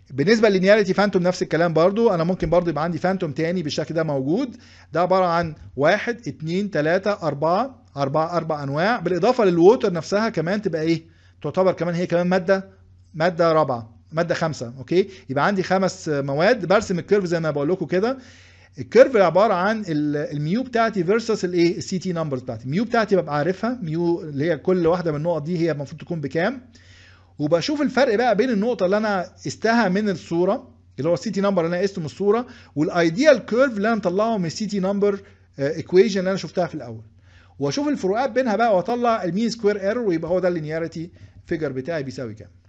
بالنسبه لللينياريتي فانتوم نفس الكلام برضو انا ممكن برضو يبقى عندي فانتوم تاني بالشكل ده موجود ده عباره عن واحد اتنين تلاته اربعه اربعه اربع انواع بالاضافه للووتر نفسها كمان تبقى ايه تعتبر كمان هي كمان ماده ماده رابعه ماده خمسه اوكي يبقى عندي خمس مواد برسم الكيرف زي ما بقول لكم كده الكيرف عباره عن ال- الميو بتاعتي فيرسس الايه السي تي نمبرز بتاعتي الميو بتاعتي ببقى عارفها ميو اللي هي كل واحده من النقط دي هي المفروض تكون بكام وبشوف الفرق بقى بين النقطه اللي انا قستها من الصوره اللي هو السي تي نمبر اللي انا قسته من الصوره والايديال كيرف اللي انا مطلعه من السي تي نمبر ايكويشن اللي انا شفتها في الاول واشوف الفروقات بينها بقى واطلع المين سكوير ايرور ويبقى هو ده اللينياريتي فيجر بتاعي بيساوي كام